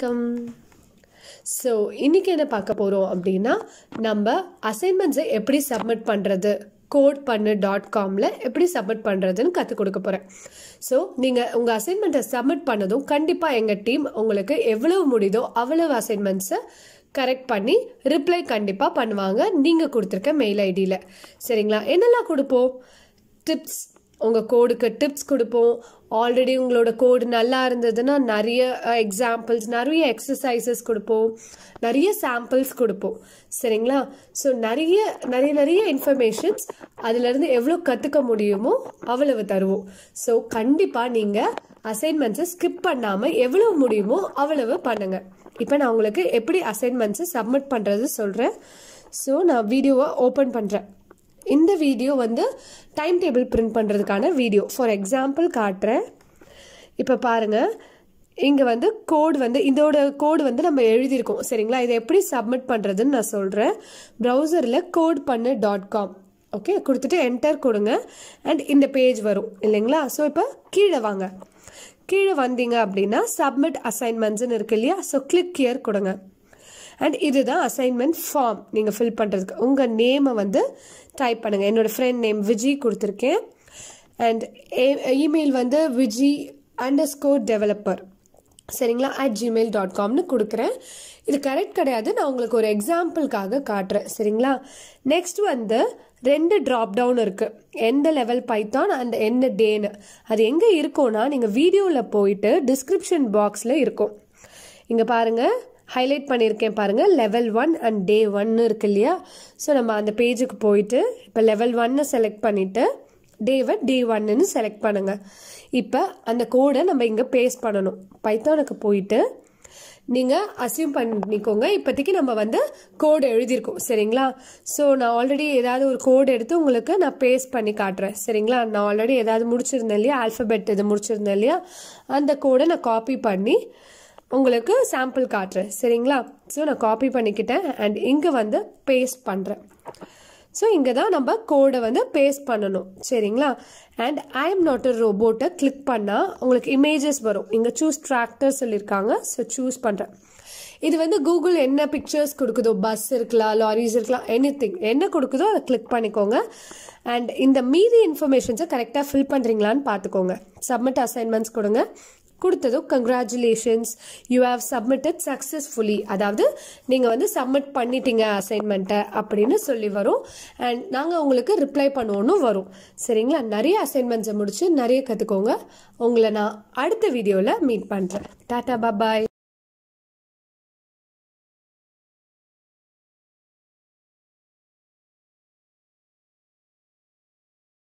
வணக்கம் ஸோ இன்னைக்கு என்ன பார்க்க போகிறோம் அப்படின்னா நம்ம அசைன்மெண்ட்ஸை எப்படி சப்மிட் பண்ணுறது கோட் பண்ணு டாட் காமில் எப்படி சப்மிட் பண்ணுறதுன்னு கற்றுக் கொடுக்க போகிறேன் ஸோ நீங்கள் உங்கள் அசைன்மெண்ட்டை சப்மிட் பண்ணதும் கண்டிப்பாக எங்கள் டீம் உங்களுக்கு எவ்வளவு முடியுதோ அவ்வளவு அசைன்மெண்ட்ஸை கரெக்ட் பண்ணி ரிப்ளை கண்டிப்பாக பண்ணுவாங்க நீங்கள் கொடுத்துருக்க மெயில் ஐடியில் சரிங்களா என்னெல்லாம் கொடுப்போம் டிப்ஸ் உங்கள் கோடுக்கு டிப்ஸ் கொடுப்போம் ஆல்ரெடி உங்களோட கோடு நல்லா இருந்ததுன்னா நிறைய எக்ஸாம்பிள்ஸ் நிறைய எக்ஸசைசஸ் கொடுப்போம் நிறைய சாம்பிள்ஸ் கொடுப்போம் சரிங்களா ஸோ நிறைய நிறைய நிறைய இன்ஃபர்மேஷன்ஸ் அதுலேருந்து எவ்வளோ கற்றுக்க முடியுமோ அவ்வளவு தருவோம் ஸோ கண்டிப்பாக நீங்கள் அசைன்மெண்ட்ஸை ஸ்கிப் பண்ணாமல் எவ்வளவு முடியுமோ அவ்வளவு பண்ணுங்கள் இப்போ நான் உங்களுக்கு எப்படி அசைன்மெண்ட்ஸை சப்மிட் பண்ணுறது சொல்கிறேன் ஸோ நான் வீடியோவை ஓப்பன் பண்ணுறேன் இந்த வீடியோ வந்து டைம் டேபிள் பிரிண்ட் பண்ணுறதுக்கான வீடியோ ஃபார் எக்ஸாம்பிள் காட்டுறேன் இப்போ பாருங்கள் இங்கே வந்து கோடு வந்து இதோட கோடு வந்து நம்ம எழுதியிருக்கோம் சரிங்களா இதை எப்படி சப்மிட் பண்ணுறதுன்னு நான் சொல்கிறேன் ப்ரௌசரில் கோட் பண்ணு டாட் காம் ஓகே கொடுத்துட்டு என்டர் கொடுங்க அண்ட் இந்த பேஜ் வரும் இல்லைங்களா ஸோ இப்போ கீழே வாங்க கீழே வந்தீங்க அப்படின்னா சப்மிட் அசைன்மெண்ட்ஸ்னு இருக்கு இல்லையா ஸோ கிளிக் கியர் கொடுங்க அண்ட் இதுதான் அசைன்மெண்ட் ஃபார்ம் நீங்கள் ஃபில் பண்ணுறதுக்கு உங்கள் நேமை வந்து டைப் பண்ணுங்கள் என்னோடய ஃப்ரெண்ட் நேம் விஜி கொடுத்துருக்கேன் அண்ட் இமெயில் வந்து விஜி அண்டர் ஸ்கோர் டெவலப்பர் சரிங்களா அட் ஜிமெயில் டாட் காம்னு கொடுக்குறேன் இது கரெக்ட் கிடையாது நான் உங்களுக்கு ஒரு எக்ஸாம்பிளுக்காக காட்டுறேன் சரிங்களா நெக்ஸ்ட் வந்து ரெண்டு ட்ராப் டவுன் இருக்குது எந்த லெவல் பைத்தான் அண்ட் என்ன டேன்னு அது எங்கே இருக்கும்னா நீங்கள் வீடியோவில் போயிட்டு டிஸ்கிரிப்ஷன் பாக்ஸில் இருக்கும் இங்கே பாருங்கள் ஹைலைட் பண்ணியிருக்கேன் பாருங்கள் லெவல் ஒன் அண்ட் டே ஒன்னு இருக்கு இல்லையா ஸோ நம்ம அந்த பேஜுக்கு போயிட்டு இப்போ லெவல் ஒன்னு செலக்ட் பண்ணிவிட்டு டேவை டே ஒன்னு செலக்ட் பண்ணுங்கள் இப்போ அந்த கோடை நம்ம இங்கே பேஸ்ட் பண்ணணும் பைத்தானுக்கு போயிட்டு நீங்கள் அசியூம் பண்ணிக்கோங்க இப்போதைக்கு நம்ம வந்து கோடு எழுதியிருக்கோம் சரிங்களா ஸோ நான் ஆல்ரெடி ஏதாவது ஒரு கோடு எடுத்து உங்களுக்கு நான் பேஸ்ட் பண்ணி காட்டுறேன் சரிங்களா நான் ஆல்ரெடி ஏதாவது முடிச்சிருந்தேன் இல்லையா ஆல்ஃபபெட் இது முடிச்சிருந்தேன் இல்லையா அந்த கோடை நான் காப்பி பண்ணி உங்களுக்கு சாம்பிள் காட்டுறேன் சரிங்களா ஸோ நான் காப்பி பண்ணிக்கிட்டேன் அண்ட் இங்கே வந்து பேஸ்ட் பண்ணுறேன் ஸோ இங்கே தான் நம்ம கோடை வந்து பேஸ்ட் பண்ணணும் சரிங்களா and I am not a ரோபோட்டை கிளிக் பண்ணால் உங்களுக்கு இமேஜஸ் வரும் இங்கே சூஸ் ட்ராக்டர் சொல்லியிருக்காங்க ஸோ சூஸ் பண்ணுறேன் இது வந்து கூகுள் என்ன பிக்சர்ஸ் கொடுக்குதோ பஸ் இருக்கலாம் லாரிஸ் இருக்கலாம் எனி திங் என்ன கொடுக்குதோ அதை கிளிக் பண்ணிக்கோங்க அண்ட் இந்த மீதி இன்ஃபர்மேஷன்ஸை கரெக்டாக ஃபில் பண்ணுறீங்களான்னு பார்த்துக்கோங்க சப்மிட் அசைன்மெண்ட்ஸ் கொடுங்க கொடுத்ததும் congratulations you have submitted successfully அதாவது நீங்கள் வந்து சப்மிட் பண்ணிட்டீங்க அசைன்மெண்ட்டை அப்படின்னு சொல்லி வரும் அண்ட் நாங்கள் உங்களுக்கு ரிப்ளை பண்ணுவோன்னு வரும் சரிங்களா நிறைய அசைன்மெண்ட்ஸை முடிச்சு நிறைய கற்றுக்கோங்க உங்களை நான் அடுத்த வீடியோவில் மீட் பண்ணுறேன் டாட்டா பாய்